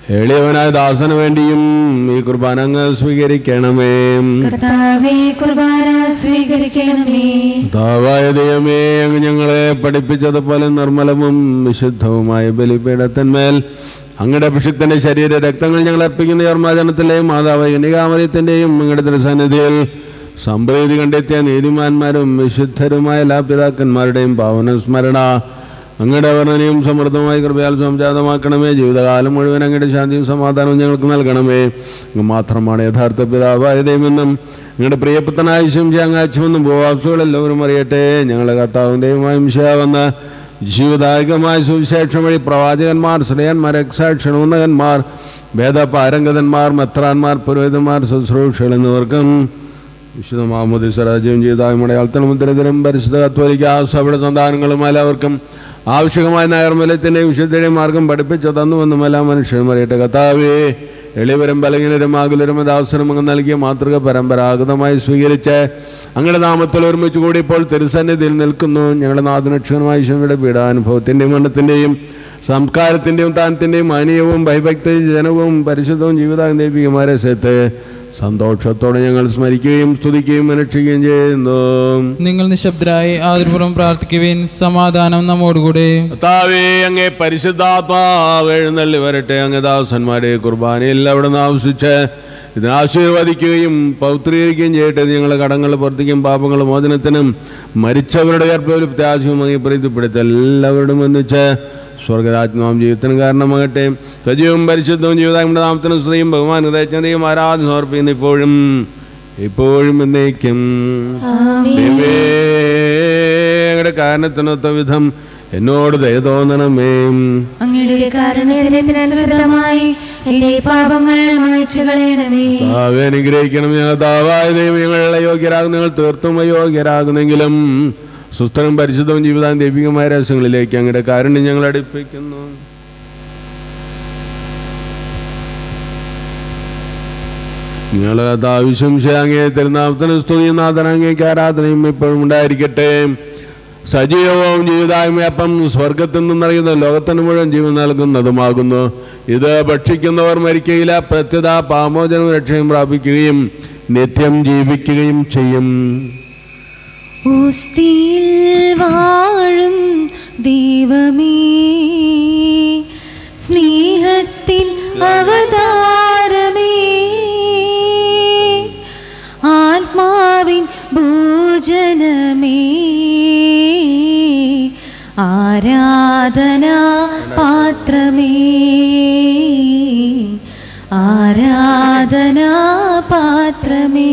എളിയവനായ ദാസന് വേണ്ടിയും ഈ കുർബാന അങ്ങ് സ്വീകരിക്കണമേ കർത്താവേ കുർബാന സ്വീകരിക്കണമേ കർത്താവായ ദൈവമേ അങ്ങ് ഞങ്ങളെ പഠിപ്പിച്ചതുപോലെ നിർമ്മലവും വിശുദ്ധവുമായ ബലിപീഠത്തിന്മേൽ അങ്ങയുടെ അഭിഷിക്തന്റെ ശരീര രക്തങ്ങൾ ഞങ്ങൾ അർപ്പിക്കുന്ന ധർമാചരണത്തിലെയും മാതാവ് കനികാമര്യത്തിൻ്റെയും അങ്ങയുടെ തിരുസന്നിധിയിൽ സംപ്രീതി കണ്ടെത്തിയ നീതിമാന്മാരും വിശുദ്ധരുമായ എല്ലാ പിതാക്കന്മാരുടെയും പാവന സ്മരണ അങ്ങയുടെ വർണ്ണനയും സമൃദ്ധമായ കൃപയാൽ സംജാതമാക്കണമേ ജീവിതകാലം മുഴുവൻ അങ്ങയുടെ ശാന്തിയും സമാധാനവും ഞങ്ങൾക്ക് നൽകണമേ അങ്ങ് മാത്രമാണ് യഥാർത്ഥ പിതാവായ ദൈവമെന്നും നിങ്ങളുടെ പ്രിയപ്പെട്ടനായ ശംശ അങ്ങാച്ചുമെന്നും ഭൂവാസുകളെല്ലാവരും അറിയട്ടെ ഞങ്ങളുടെ കർത്താവും ദൈവമായും ശിയാവെന്ന ജീവദായകമായ സുവിശേഷം വഴി പ്രവാചകന്മാർ ശ്രേയന്മാർ രക്ഷാക്ഷണ ഉന്നതന്മാർ വേദപാരംഗതന്മാർ മെത്രാന്മാർ പുരോഹിതന്മാർ ശുശ്രൂഷകൾ എന്നിവർക്കും വിശുദ്ധ മാമോദി സ്വരാജ്യം ചെയ്തായ മടയാളത്തിനും ഉത്തരത്തിനും പരിശുദ്ധ കത്തോലിക്ക സഭയുടെ സന്താനങ്ങളും എല്ലാവർക്കും ആവശ്യമായ നൈർമല്യത്തിൻ്റെയും വിശുദ്ധയുടെയും മാർഗം പഠിപ്പിച്ചു തന്നുവെന്നും എല്ലാ മനുഷ്യരും അറിയട്ടെ കഥാവേ എളിവരും ബലഹീനരും ആകുലരും ഇത് അവസരം അങ്ങ് നൽകിയ മാതൃക പരമ്പരാഗതമായി സ്വീകരിച്ച് അങ്ങയുടെ നാമത്തിൽ ഒരുമിച്ച് കൂടി ഇപ്പോൾ തിരുസന്നിധിയിൽ നിൽക്കുന്നു ഞങ്ങളുടെ നാഥനക്ഷണമായ ഈശോയുടെ പീഡാനുഭവത്തിൻ്റെയും മരണത്തിൻ്റെയും സംസ്കാരത്തിൻ്റെയും താനത്തിൻ്റെയും മാനീയവും ഭയഭക്തി ജനവും പരിശുദ്ധവും ജീവിതായും ദൈവികമായ രസത്തെ സന്തോഷത്തോടെ ഞങ്ങൾ സ്മരിക്കുകയും സ്തുതിക്കുകയും അനുഷ്ഠിക്കുകയും ചെയ്യുന്നു നിങ്ങൾ നിശബ്ദരായി ആദരപൂർവ്വം പ്രാർത്ഥിക്കുവിൻ സമാധാനം നമ്മോടുകൂടെ കർത്താവേ അങ്ങേ പരിശുദ്ധാത്മാവ് എഴുന്നള്ളി വരട്ടെ അങ്ങ് ദാസന്മാരെ കുർബാനയിൽ അവിടെ നിന്ന് ആവശ്യിച്ച് ഇതിനെ ആശീർവദിക്കുകയും പൗത്രീകരിക്കുകയും ചെയ്യട്ടെ ഞങ്ങളുടെ കടങ്ങൾ പ്രവർത്തിക്കും പാപങ്ങൾ മോചനത്തിനും മരിച്ചവരുടെ ഗർഭത്തിൽ പ്രത്യാശയും അങ്ങ് പ്രീതിപ്പെടുത്തി എല്ലാവരോടും ഒന്നിച്ച് സ്വർഗരാജ്ഞാം ജീവിതത്തിന് കാരണമാകട്ടെ സജീവവും പരിശുദ്ധവും ജീവിതാങ്ങളുടെ നാമത്തിനും സ്ത്രീയും ബഹുമാന ഹൃദയജ്ഞതയും ആരാധന സമർപ്പിക്കുന്നു ഇപ്പോഴും ഇപ്പോഴും എന്നേക്കും ദൈവമേ, അങ്ങയുടെ കാരണത്തിനൊത്ത വിധം എന്നോട് ദയ തോന്നണമേ അങ്ങയുടെ കാരണത്തിനനുസൃതമായി എന്റെ പാപങ്ങൾ മായ്ച്ചു കളയണമേ താവെ അനുഗ്രഹിക്കണം ഞങ്ങൾ താവായ ദൈവം ഞങ്ങളെ യോഗ്യരാകും നിങ്ങൾ തീർത്തും അയോഗ്യരാകുന്നെങ്കിലും സുസ്ഥനും പരിശുദ്ധവും ജീവിതം ദൈവികമായ രഹസ്യങ്ങളിലേക്ക് അങ്ങയുടെ കാരുണ്യം ഞങ്ങൾ അടുപ്പിക്കുന്നു നിങ്ങൾ ആവശ്യം അങ്ങേ തിരുനാമത്തിന് സ്തുതിയും നാഥനങ്ങേക്ക് ആരാധനയും ഇപ്പോഴും ഉണ്ടായിരിക്കട്ടെ സജീവവും ജീവിതായ്മയപ്പം സ്വർഗത്തിൽ നിന്നറിയുന്ന ലോകത്തിന് മുഴുവൻ ജീവൻ നൽകുന്നതുമാകുന്നു ഇത് ഭക്ഷിക്കുന്നവർ മരിക്കുകയില്ല പ്രത്യത പാമോചനവും രക്ഷയും പ്രാപിക്കുകയും നിത്യം ജീവിക്കുകയും ചെയ്യും ഓസ്തിയിൽ വാഴും ദൈവമേ സ്നേഹത്തിൽ അവതാരമേ ആത്മാവിൻ ഭോജനമേ ആരാധന പാത്രമേ ആരാധന പാത്രമേ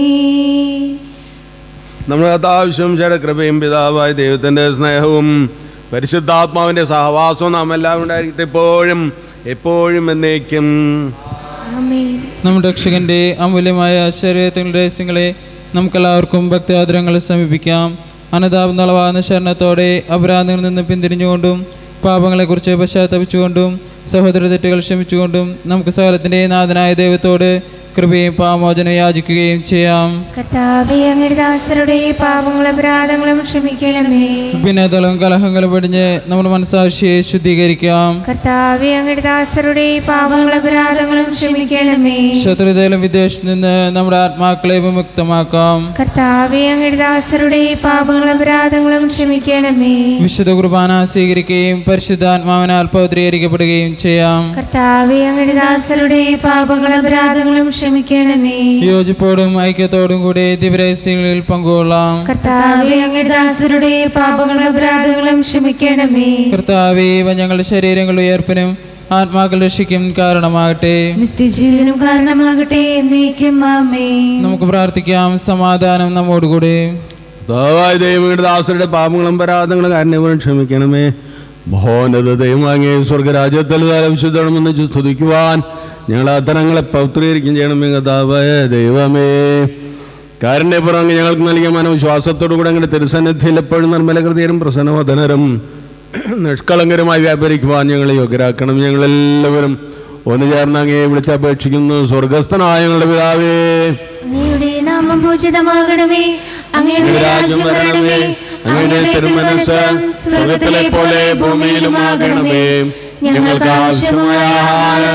നമ്മുടെ കഥാവശ്യം ചേട്ട കൃപയും പിതാവായ ദൈവത്തിൻ്റെ സ്നേഹവും പരിശുദ്ധാത്മാവിൻ്റെ സഹവാസവും നാം എല്ലാവരും ഉണ്ടായിരിക്കട്ടെ എപ്പോഴും എപ്പോഴും എന്നേക്കും ആമേൻ നമ്മുടെ രക്ഷകന്റെ അമൂല്യമായ ശരീരത്തിൻ്റെ രഹസ്യങ്ങളെ നമുക്കെല്ലാവർക്കും ഭക്തിയാദരങ്ങൾ സമീപിക്കാം അനതാപം നളവാകുന്ന ശരണത്തോടെ അപരാധങ്ങളിൽ നിന്ന് പിന്തിരിഞ്ഞുകൊണ്ടും പാപങ്ങളെക്കുറിച്ച് പശ്ചാത്തപിച്ചുകൊണ്ടും സഹോദര തെറ്റുകൾ ക്ഷമിച്ചുകൊണ്ടും നമുക്ക് സകലത്തിൻ്റെ നാഥനായ ദൈവത്തോട് കൃപയും പാമോചനം യാചിക്കുകയും ചെയ്യാം കർത്താവെ അങ്ങയുടെ ദാസരുടെ പാപങ്ങളും അപരാധങ്ങളും ക്ഷമിക്കണമേ ഭിന്നതകളും കലഹങ്ങളും വെടിഞ്ഞ് നമ്മുടെ മനസാക്ഷിയെ ശുദ്ധീകരിക്കാം കർത്താവെ അങ്ങയുടെ ദാസരുടെ പാപങ്ങളും അപരാധങ്ങളും ക്ഷമിക്കണമേ ശത്രുതയിലും വിദേശത്ത് നിന്ന് നമ്മുടെ ആത്മാക്കളെ വിമുക്തമാക്കാം കർത്താവെ അങ്ങയുടെ ദാസരുടെ പാപങ്ങളും അപരാധങ്ങളും ക്ഷമിക്കണമേ വിശുദ്ധ കുർബാന സ്വീകരിക്കുകയും പരിശുദ്ധാത്മാവിനാൽ പൗത്രീകരിക്കപ്പെടുകയും ചെയ്യാം കർത്താവെ അങ്ങയുടെ ദാസരുടെ പാപങ്ങളും അപരാധങ്ങളും ക്ഷമിക്കണമേ യോജിപ്പോടും ഐക്യത്തോടും കൂടി ദിവരഹസ്യങ്ങളിൽ പങ്കുകൊള്ളാം കർത്താവെ അങ്ങയുടെ ദാസരുടെ പാപങ്ങളും അപരാധങ്ങളും ക്ഷമിക്കണമേ കർത്താവേ ഇവ ഞങ്ങളുടെ ശരീരങ്ങളുടെ ഉയർപ്പിനും ആത്മാക്കൾ രക്ഷിക്കും കാരണമാകട്ടെ നിത്യജീവനും കാരണമാകട്ടെ എന്നേക്കും ആമേ നമുക്ക് പ്രാർത്ഥിക്കാം സമാധാനം നമ്മോടുകൂടി ദയവായി ദൈവങ്ങളുടെ ദാസരുടെ പാപങ്ങളും പരാധങ്ങളും കാരണവും ക്ഷമിക്കണമേ മഹോന്നത ദൈവം വാങ്ങിയ സ്വർഗരാജ്യത്തിൽ വിശുദ്ധണമെന്ന് സ്തുതിക്കുവാൻ ഞങ്ങൾ അത്തരങ്ങളെ പൗത്രീകരിക്കും ചെയ്യണമേ കഥാവായ ദൈവമേ കാരണ്യപുറം ഞങ്ങൾക്ക് നൽകിയ മനോവിശ്വാസത്തോടു കൂടെ ഞങ്ങളുടെ തിരുസന്നിധിയിൽ എപ്പോഴും നിർമ്മലകൃതിയരും പ്രസന്നവദനരും നിഷ്കളങ്കരുമായി വ്യാപരിക്കുവാൻ ഞങ്ങളെ യോഗ്യരാക്കണം ഞങ്ങളെല്ലാവരും ഒന്ന് ചേർന്ന് അങ്ങയെ വിളിച്ചപേക്ഷിക്കുന്നു സ്വർഗസ്ഥനായ ഞങ്ങളുടെ പിതാവേ അങ്ങയുടെ നാമം പൂജിതമാകണമേ അങ്ങയുടെ രാജ്യം വരണമേ അങ്ങയുടെ തിരുമനസ് സ്വർഗത്തിലെ പോലെ ഭൂമിയിലുമാകണമേ ഞങ്ങൾക്ക് ആവശ്യമായ ആഹാരം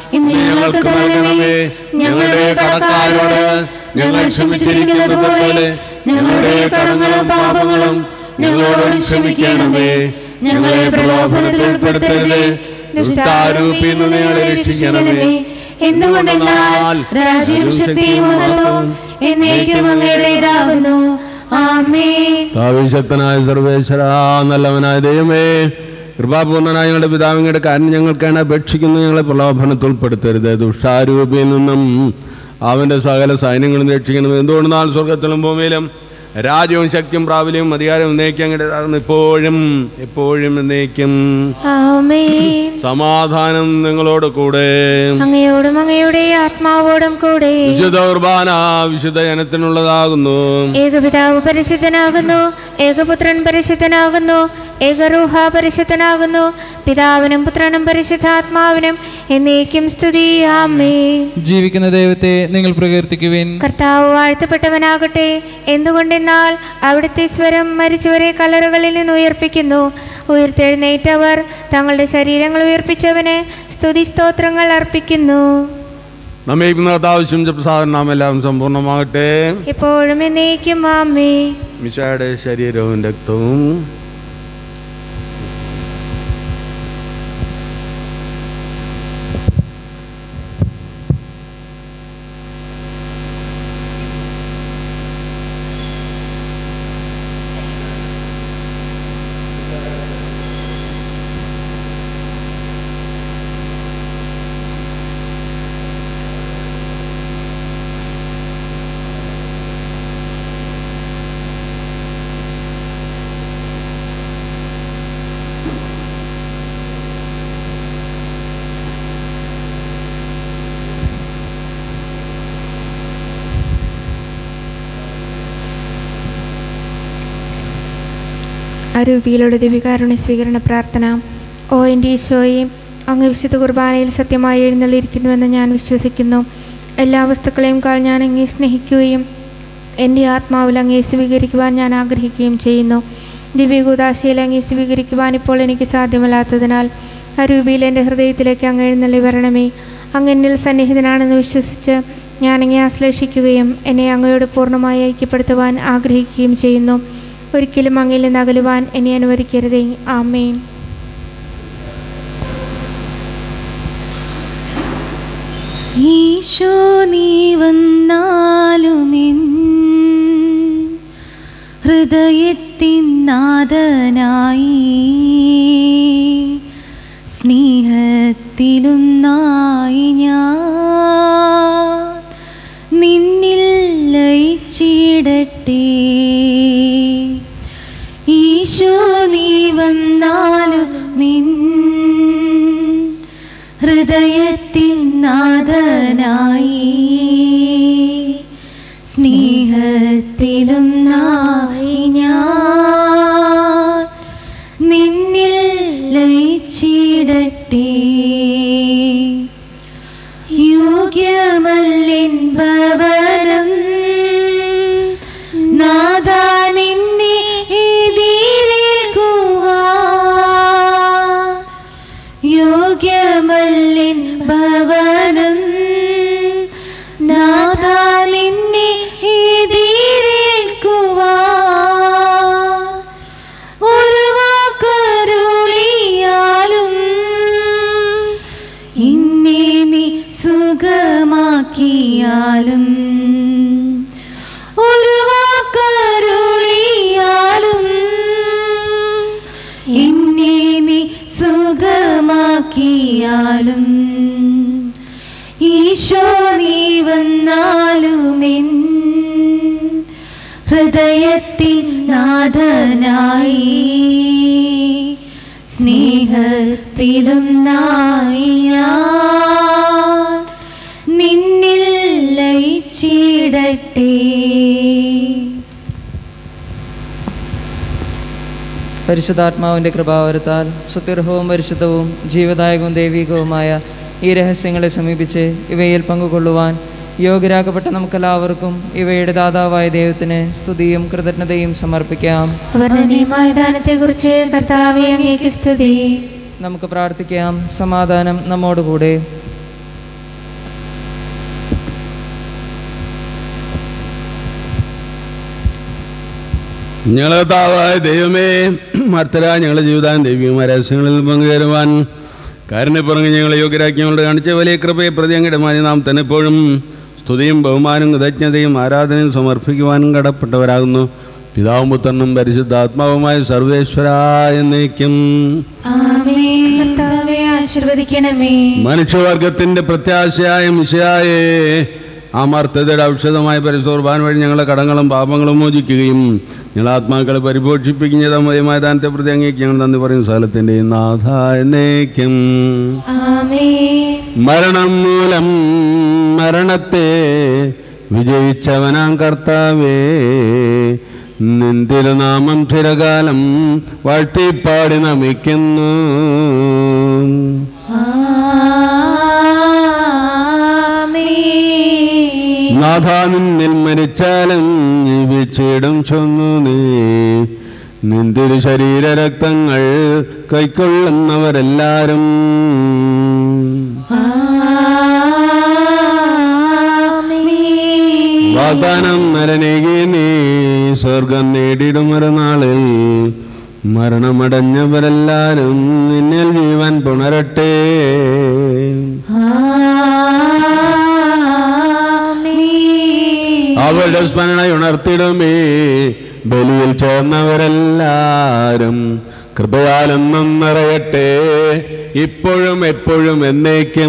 ഇന്ന് ഞങ്ങൾക്ക് നൽകണമേ ഞങ്ങളുടെ കടക്കാരോട് ഞങ്ങൾ ക്ഷമിച്ചിരിക്കുന്നത് പോലെ ഞങ്ങളുടെ കടങ്ങളും പാപങ്ങളും ഞങ്ങളോട് ക്ഷമിക്കണമേ ഞങ്ങളെ പ്രലോഭനത്തിൽ ഉൾപ്പെടുത്തരുത് ദുഷ്ടാരൂപിയിൽ നിന്ന് ഞങ്ങളെ രക്ഷിക്കണമേ എന്തുകൊണ്ടെന്നാൽ രാജ്യവും ശക്തിയും മഹത്വവും എന്നേക്കും അങ്ങയുടേതാകുന്നു ആമേൻ താവിശക്തനായ സർവേശ്വര നല്ലവനായ ദൈവമേ കൃപാപൂർണനായ ഞങ്ങളുടെ പിതാവിങ്ങളുടെ കാര്യം ഞങ്ങൾക്കാണ് അപേക്ഷിക്കുന്നത് ഞങ്ങളെ പ്രലോഭനത്തിൽ ഉൾപ്പെടുത്തരുത് ദുഷ്ടാരൂപിയിൽ നിന്നും അവൻ്റെ സകല സൈന്യങ്ങളും രക്ഷിക്കണം എന്തുകൊണ്ടെന്നാൽ സ്വർഗത്തിലും ഭൂമിയിലും രാജ്യവും ശക്തിയും പ്രാബല്യവും അധികാരവും എന്നേക്കും അങ്ങയുടെ ഇപ്പോഴും എപ്പോഴും എന്നേക്കും ആമേൻ സമാധാനം നിങ്ങളോട് കൂടെ അങ്ങയോടും അങ്ങയുടെ ആത്മാവോടും കൂടെ വിശുദ്ധ കുർബാന വിശുദ്ധ ജനത്തിനുള്ളതാകുന്നു ഏകപിതാവ് പരിശുദ്ധനാകുന്നു ഏകപുത്രൻ പരിശുദ്ധനാകുന്നു ഏകരൂഹ പരിശുദ്ധനാകുന്നു പിതാവിനും പുത്രനും പരിശുദ്ധാത്മാവിനും എന്നേക്കും സ്തുതി ആമേ ജീവിക്കുന്ന ദൈവത്തെ നിങ്ങൾ പ്രകീർത്തിക്കുവിൻ കർത്താവ് വാഴ്ത്തപ്പെട്ടവനാകട്ടെ എന്തുകൊണ്ടെന്നാൽ അവിടുത്തെ സ്വരം മരിച്ചവരെ കലറുകളിൽ നിന്ന് ഉയർപ്പിക്കുന്നു ഉയർത്തെഴുന്നേറ്റവർ തങ്ങളുടെ ശരീരങ്ങൾ ഉയർപ്പിച്ചവന് സ്തുതി സ്തോത്രങ്ങൾ അർപ്പിക്കുന്നു നമ്മെ ഇന്നത്തെ ആവശ്യം പ്രസാദം നാം എല്ലാം സമ്പൂർണ്ണമാകട്ടെ എപ്പോഴും എന്നേക്കും ആമേ മിശായുടെ ശരീരവും രക്തവും അരൂപിയിലൂടെ ദിവ്യകാരുണ്യ സ്വീകരണ പ്രാർത്ഥന ഓ എൻ്റെ ഈശോയെ അങ്ങ് വിശുദ്ധ കുർബാനയിൽ സത്യമായി എഴുന്നള്ളിയിരിക്കുന്നുവെന്ന് ഞാൻ വിശ്വസിക്കുന്നു എല്ലാ വസ്തുക്കളെയും കാൾ ഞാൻ അങ്ങേ സ്നേഹിക്കുകയും എൻ്റെ ആത്മാവിൽ അങ്ങേ സ്വീകരിക്കുവാൻ ഞാൻ ആഗ്രഹിക്കുകയും ചെയ്യുന്നു ദിവ്യകൂദാശയിൽ അങ്ങേ സ്വീകരിക്കുവാൻ ഇപ്പോൾ എനിക്ക് സാധ്യമല്ലാത്തതിനാൽ അരൂപിയിൽ എൻ്റെ ഹൃദയത്തിലേക്ക് അങ്ങ് എഴുന്നള്ളി വരണമേ അങ്ങ് എന്നിൽ സന്നിഹിതനാണെന്ന് വിശ്വസിച്ച് ഞാൻ അങ്ങേ ആശ്ലേഷിക്കുകയും എന്നെ അങ്ങയോട് പൂർണ്ണമായി ഐക്യപ്പെടുത്തുവാൻ ആഗ്രഹിക്കുകയും ചെയ്യുന്നു ഒരിക്കലും അങ്ങിൽ നിന്ന് അകലുവാൻ എന്നെ അനുവദിക്കരുതേ ആമേൻ ഈശോ നീ വന്നാലുമെൻ ഹൃദയത്തിൻ നാഥനായി സ്നേഹത്തിലും നായി ഞാൻ നിന്നിൽ ലയിച്ചിടട്ടെ ഈശോ നീ വന്നാലും മിൻ ഹൃദയത്തിൽ നാഥനായി സ്നേഹത്തിലും നായി ഞാൻ നിന്നിൽ ലയിച്ചിടട്ടെ യോഗ്യമല്ലിൻ ഭവനം നാഥാ നിന്നെ എതിരേൽക്കുവാൻ യോഗ്യമല്ലിൻ ഭവനം നാഥാ നിന്നെ എതിരേൽക്കുവാൻ ഒരു വാക്കരുളിയാലും ഇന്നെ നീ സുഖമാക്കിയാലും ഒരു വാക്കരുളിയാലും എന്നെ നീ സുഖമാക്കിയാലും ഈശോ നീ വന്നാലുമെൻ ഹൃദയത്തിൻ നാഥനായി സ്നേഹത്തിലും നായി ഞാൻ നിന്നിൽ ലയിച്ചിടട്ടെ പരിശുദ്ധാത്മാവിൻ്റെ കൃപാവരത്താൽ സുത്യർഹവും പരിശുദ്ധവും ജീവദായകവും ദൈവികവുമായ ഈ രഹസ്യങ്ങളെ സമീപിച്ച് ഇവയിൽ പങ്കുകൊള്ളുവാൻ യോഗ്യരാക്കപ്പെട്ട നമുക്കെല്ലാവർക്കും ഇവയുടെ ദാതാവായ ദൈവത്തിന് സ്തുതിയും കൃതജ്ഞതയും സമർപ്പിക്കാം വർണ്ണനീയമായ ദാനത്തെക്കുറിച്ച് കർത്താവെ അങ്ങേക്ക് സ്തുതി നമുക്ക് പ്രാർത്ഥിക്കാം സമാധാനം നമ്മോടുകൂടെ ഞങ്ങളെ താവായ ദൈവമേ മർത്തര ഞങ്ങളുടെ ജീവിതം ദൈവികമായ രഹസ്യങ്ങളിൽ പങ്കുചേരുവാൻ കാരണപ്പുറങ്ങി ഞങ്ങളെ യോഗ്യരാക്കി ഞങ്ങളുടെ കാണിച്ച വലിയ കൃപയെ പ്രതി അങ്ങയുടെ മാനി നാം തന്നെ എപ്പോഴും സ്തുതിയും ബഹുമാനവും കൃതജ്ഞതയും ആരാധനയും സമർപ്പിക്കുവാനും കടപ്പെട്ടവരാകുന്നു പിതാവും പുത്രനും പരിശുദ്ധാത്മാവുമായ സർവേശ്വര എന്നേക്കും ആമേൻ കർത്താവേ ആശീർവദിക്കണമേ മനുഷ്യവർഗത്തിന്റെ പ്രത്യാശയായ മിശയായേ ആ മർത്തതയുടെ ഔഷധമായ പരിശോർബാൻ വഴി ഞങ്ങളുടെ കടങ്ങളും പാപങ്ങളും മോചിക്കുകയും ഞങ്ങൾ ആത്മാക്കളെ പരിപോഷിപ്പിക്കുന്ന തമയമായ ദാനത്തെ പ്രതി അങ്ങേക്ക് ഞങ്ങൾ നന്ദി പറയും സ്ഥലത്തിൻ്റെ നാഥ എന്നേക്കും ആമേൻ മരണം മൂലം മരണത്തെ വിജയിച്ചവനാം കർത്താവേ നിന്തിരുനാമം ചിരകാലം വാഴ്ത്തിപ്പാടി നമിക്കുന്നു ആമേൻ നാഥ നിന്നിൽ മരിച്ചാലും ജീവിച്ചിടും ചൊന്നു നീ നിന്തിരു ശരീര രക്തങ്ങൾ കൈക്കൊള്ളുന്നവരെല്ലാരും ആമേൻ വാഗ്ദാനം നരനേകി നീ സ്വർഗം നേടിയിടും ഒരു നാളിൽ മരണമടഞ്ഞവരെല്ലാരും നിന്നിൽ ജീവൻ പുണരട്ടെ ആമേൻ അവരുടെ സ്മരണ ഉണർത്തിടുമേ ബലിയിൽ ചേർന്നവരെല്ലാരും കൃപയാലെന്നും നിറയട്ടെ ഇപ്പോഴും എപ്പോഴും എന്നേക്കും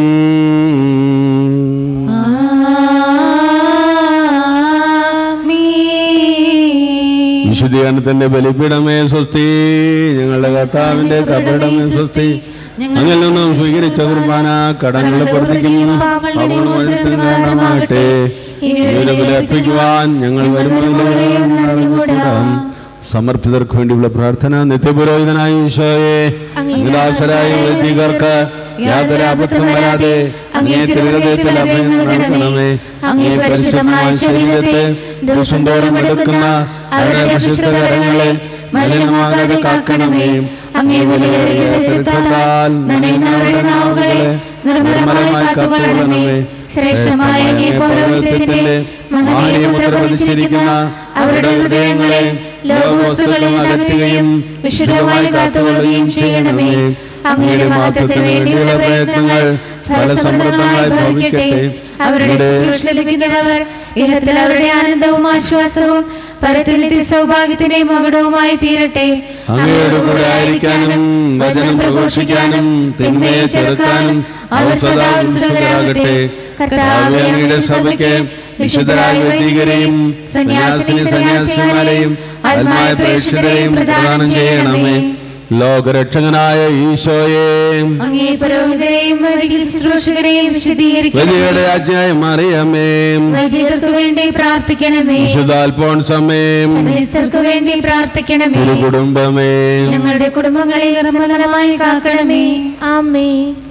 ആമേൻ വിശുദ്ധീകരണത്തിന്റെ ബലിപീഠമേ സ്വസ്തി ഞങ്ങളുടെ കർത്താവിന്റെ കബറിടമേ സ്വസ്തി അങ്ങനെ നിന്നും സ്വീകരിച്ച കുർബാന കടങ്ങളെ പ്രവർത്തിക്കുന്നു കാരണമാകട്ടെ ഇവരെ ബലിയർപ്പിക്കുവാൻ ഞങ്ങൾ വരുമ്പോൾ സമർപ്പിതർക്ക് വേണ്ടിയുള്ള പ്രാർത്ഥന നിത്യപുരോഹിതനായ ഈശോയെ നിരാശരായ വ്യക്തികൾക്ക് യാതൊരു ആപത്തും വരാതെ അങ്ങേ തിരുഹൃദയത്തിൽ അഭയം നൽകണമേ അങ്ങേ പരിശുദ്ധമായ ശരീരത്തെ ദിവസം തോറും എടുക്കുന്ന അവരുടെ വിശുദ്ധ കരങ്ങളെ മലിനമാകാതെ കാക്കണമേ അങ്ങേ വിലയേറിയ രക്തത്താൽ നനയുന്നവരുടെ നാവുകളെ നിർമ്മലമായി കാത്തുകൊള്ളണമേ ശ്രേഷ്ഠമായ അങ്ങേ പൗരോഹിത്യത്തിന്റെ മഹനീയ മുദ്ര പതിച്ചിരിക്കുന്ന അവരുടെ ഹൃദയങ്ങളെ ലോകവസ്തുക്കളിൽ അകറ്റുകയും വിശുദ്ധമായി കാത്തുകൊള്ളുകയും ചെയ്യണമേ അങ്ങയുടെ മാറ്റത്തിന് വേണ്ടിയുള്ള പ്രയത്നങ്ങൾ ഫലസമൃദ്ധമായി ഭവിക്കട്ടെ അവരുടെ ശുശ്രൂഷ ലഭിക്കുന്നവർ ഇഹത്തിൽ അവരുടെ ആനന്ദവും ആശ്വാസവും പരത്തിൽ നിത്യ സൗഭാഗ്യത്തിന്റെ മകുടവുമായി തീരട്ടെ അങ്ങയുടെ കൂടെ ആയിരിക്കാനും വചനം പ്രഘോഷിക്കാനും തിന്മയെ ചെറുക്കാനും അവർ സദാ ഉത്സുകരാകട്ടെ കർത്താവേ അങ്ങയുടെ സഭയ്ക്ക് വിശുദ്ധരായ വ്യക്തികരെയും സന്യാസിനി സന്യാസിമാരെയും ആത്മായ പ്രേക്ഷിതരെയും പ്രദാനം ചെയ്യണമേ ലോകരക്ഷകനായ ഈശോയെ അങ്ങേ പുരോഹിതരെയും വൈദിക ശുശ്രൂഷകരെയും വിശദീകരിക്കണം വലിയുടെ ആജ്ഞായ മറിയമേ വൈദികർക്ക് വേണ്ടി പ്രാർത്ഥിക്കണമേ വിശുദ്ധാൽപോൺസമേ സന്യസ്തർക്ക് വേണ്ടി പ്രാർത്ഥിക്കണമേ ഒരു കുടുംബമേ ഞങ്ങളുടെ കുടുംബങ്ങളെ നിർമ്മലമായി കാക്കണമേ ആമേ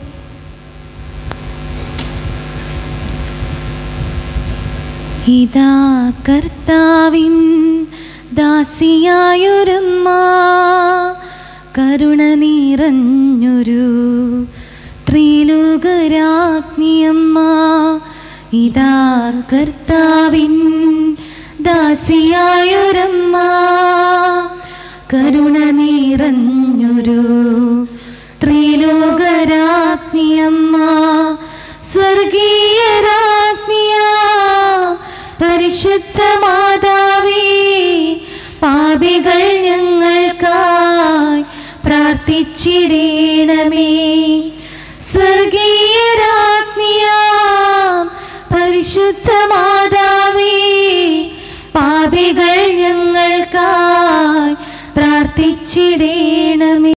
ഇതാ കർത്താവിൻ ദാസിയായൊരമ്മ കരുണ നിറഞ്ഞൊരു ത്രിലോകരാജ്ഞിയമ്മ ഇതാ കർത്താവിൻ ദാസിയായൊരമ്മ കരുണ നിറഞ്ഞൊരു ത്രിലോകരാജ്ഞിയമ്മ സ്വർഗീയ രാജ്ഞിയ പരിശുദ്ധ മാതാവേ പാപികൾ ഞങ്ങൾക്കായി പ്രാർത്ഥിച്ചിടേണമേ സ്വർഗീയ രാജ്ഞിയ പരിശുദ്ധ മാതാവേ പാപികൾ